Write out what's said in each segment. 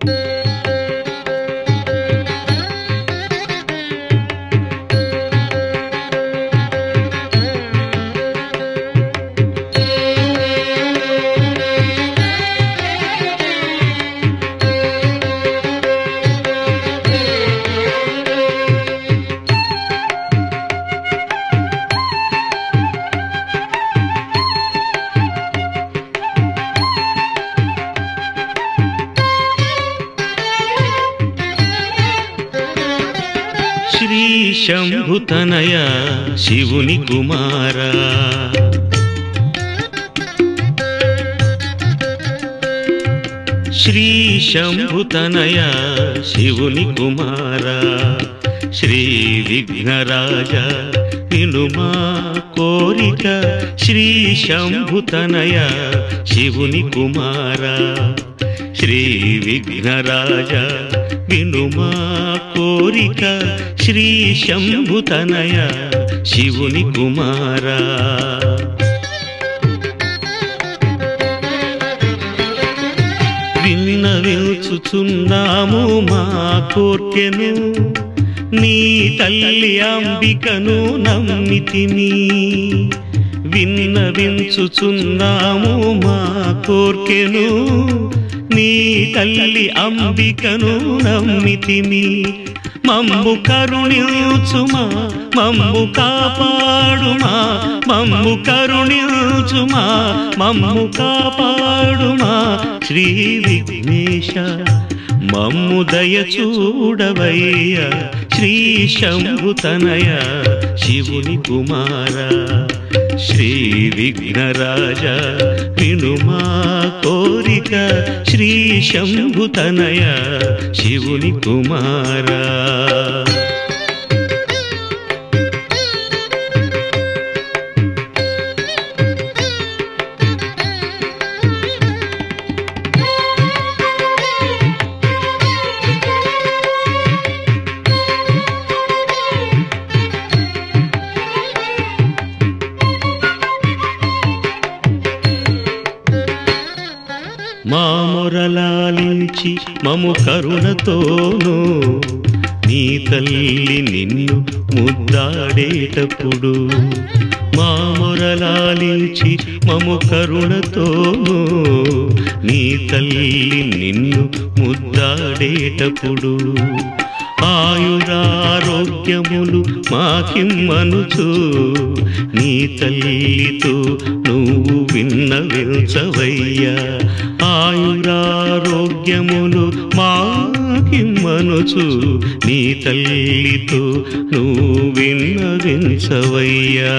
శ్రీ శంభుతనయ శివుని కుమారా శ్రీ శంభుతనయ శివుని కుమారా శ్రీ విఘ్నరాజ వినుమా కోరిక శ్రీ శంభుతనయ శివుని కుమారా శ్రీ విఘ్నరాజ వినుమా కోరిక శ్రీ శంభుతనయ శివుని కుమారా విన్నవించుచున్నాము మా కోర్కెను నీ తల్లి అంబికను నమ్మితిమి విన్నవించుచున్నాము మా కోర్కెను నీ తల్లి అంబికను నమ్మితిమి మమ్ము కరుణించుమా మమ్ము కాపాడుమా మమ్ము కరుణించుమా మమ్ము కాపాడుమా శ్రీ విఘ్నేశ మమ్ము దయ చూడవయ్య శ్రీ శంభుతనయ శివుని కుమార శ్రీ విఘ్నరాజ వినుమా కోరిక శ్రీ శంభుతనయ శివుని కుమారా మా మొరలాలించి మము కరుణతోను నీ తల్లి నిన్ను ముద్దాడేటప్పుడు మా మొరలాలించి మము కరుణతోను నీ తల్లి నిన్ను ముద్దాడేటప్పుడు ఆయురారోగ్యములు మాకిమ్మనుచు నీ తల్లితో నువ్వు విన్నవించవయ్యా ఆయురారోగ్యములు మాకిమ్మనుచు నీ తల్లితో నువ్వు విన్నవించవయ్యా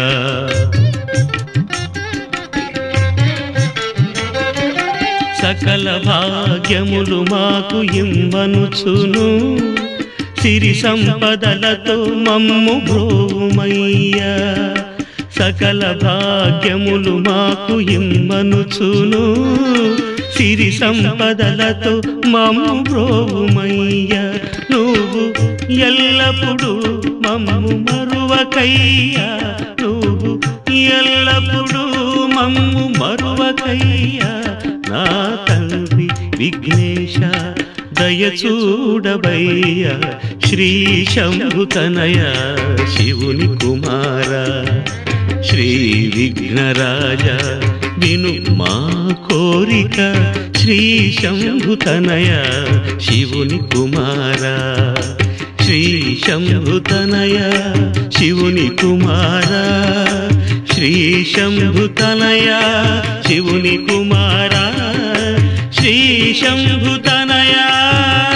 సకల భాగ్యములు మాకు ఇమ్మనుచును సిరి సంపదలతో మమ్ము బ్రోమయ్యా సకల భాగ్యములు మాకు ఇమ్మనుచును సిరి సంపదలతో మమ్ము బ్రోమయ్యా నువ్వు ఎల్లప్పుడూ మమ్ము మరువకయ్యా నువ్వు ఎల్లప్పుడూ మమ్ము మరువకయ్యా నా తండ్రి విఘ్నేశ దయ చూడబయ్య శ్రీ శంభుతనయ శివుని కుమార శ్రీ విఘ్నరాజ విను మా కోరిక శ్రీ శంభుతనయ శివుని కుమార శ్రీ శంభుతనయ శివుని కుమార శ్రీ శంభుతనయ శివుని కుమార శ్రీ శంభుతనయ